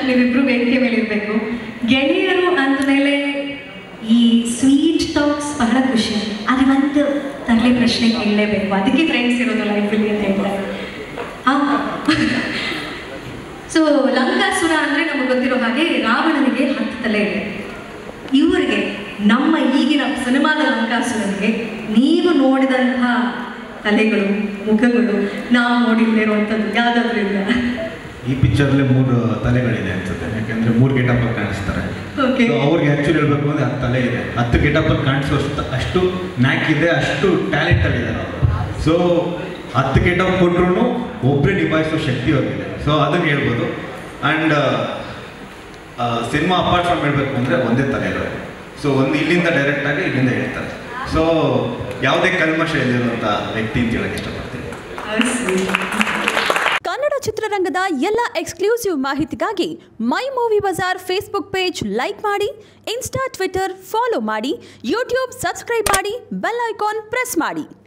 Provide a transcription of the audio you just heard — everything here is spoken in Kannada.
ನೀವಿಬ್ರು ವೇದಿಕೆ ಮೇಲೆ ಇರಬೇಕು ಗೆಳೆಯರು ಅಂದಮೇಲೆ ಈ ಸ್ವೀಟ್ ಟಾಕ್ಸ್ ಬಹಳ ಖುಷಿ ಅದು ಒಂದು ತರಲೆ ಪ್ರಶ್ನೆ ಕೇಳಲೇಬೇಕು ಅದಕ್ಕೆ ಫ್ರೆಂಡ್ಸ್ ಇರೋದು ಲೈಫಲ್ಲಿ ಅಂತ ಹೇಳ್ತಾರೆ ಹಾಂ ಸೊ ಲಂಕಾಸುರ ಅಂದರೆ ನಮಗೆ ಗೊತ್ತಿರೋ ಹಾಗೆ ರಾವಣನಿಗೆ ಹತ್ತು ತಲೆ ಇದೆ ಇವರಿಗೆ ನಮ್ಮ ಈಗಿನ ಸಿನಿಮಾದ ಲಂಕಾಸುರನಿಗೆ ನೀವು ನೋಡಿದಂತಹ ತಲೆಗಳು ಮುಖಗಳು ನಾವು ನೋಡಿಲ್ಲದೆ ಇರುವಂಥದ್ದು ಯಾವುದಾದ್ರೂ ಇಲ್ಲ ಈ ಪಿಕ್ಚರ್ಲಿ ಮೂರು ತಲೆಗಳಿದೆ ಅನ್ಸುತ್ತೆ ಯಾಕಂದ್ರೆ ಮೂರು ಗೆಟಪ್ ಕಾಣಿಸ್ತಾರೆ Okay. So, ಅವ್ರಿಗೆ ಆ್ಯಕ್ಚುಲಿ ಹೇಳ್ಬೇಕು ಅಂದರೆ ಹತ್ತು ತಲೆ ಇದೆ ಹತ್ತು ಗೆಟಪ್ ಕಾಣಿಸೋಷ್ಟು ಅಷ್ಟು ನ್ಯಾಕ್ ಇದೆ ಅಷ್ಟು ಟ್ಯಾಲೆಂಟಲ್ಲಿ ಇದ್ದಾರೆ ಅವರು ಸೊ ಹತ್ತು ಗೆಟಪ್ ಕೊಟ್ರು ಒಬ್ಬರೇ ನಿಭಾಯಿಸೋ ಶಕ್ತಿ ಅವ್ರಿಗಿದೆ ಸೊ ಅದನ್ನು ಹೇಳ್ಬೋದು ಆ್ಯಂಡ್ ಸಿನಿಮಾ ಅಪಾರ್ಟ್ ಫ್ರಮ್ ಹೇಳಬೇಕು ಅಂದರೆ ಒಂದೇ ತಲೆ ಇರೋದು ಸೊ ಒಂದು ಇಲ್ಲಿಂದ ಡೈರೆಕ್ಟಾಗಿ ಇಲ್ಲಿಂದ ಹೇಳ್ತಾರೆ ಸೊ ಯಾವುದೇ ಕಲ್ಮಶ ಇಲ್ಲಿರುವಂಥ ವ್ಯಕ್ತಿ ಅಂತ ಹೇಳಕ್ಕೆ ಇಷ್ಟಪಡ್ತೀನಿ ಕನ್ನಡ ಚಿತ್ರರಂಗದ ಎಲ್ಲ ಎಕ್ಸ್ಕ್ಲೂಸಿವ್ ಮಾಹಿತಿಗಾಗಿ my movie bazaar Facebook page like ಮಾಡಿ ಇನ್ಸ್ಟಾ ಟ್ವಿಟರ್ ಫಾಲೋ ಮಾಡಿ ಯೂಟ್ಯೂಬ್ ಸಬ್ಸ್ಕ್ರೈಬ್ ಮಾಡಿ ಬೆಲ್ ಐಕಾನ್ ಪ್ರೆಸ್ ಮಾಡಿ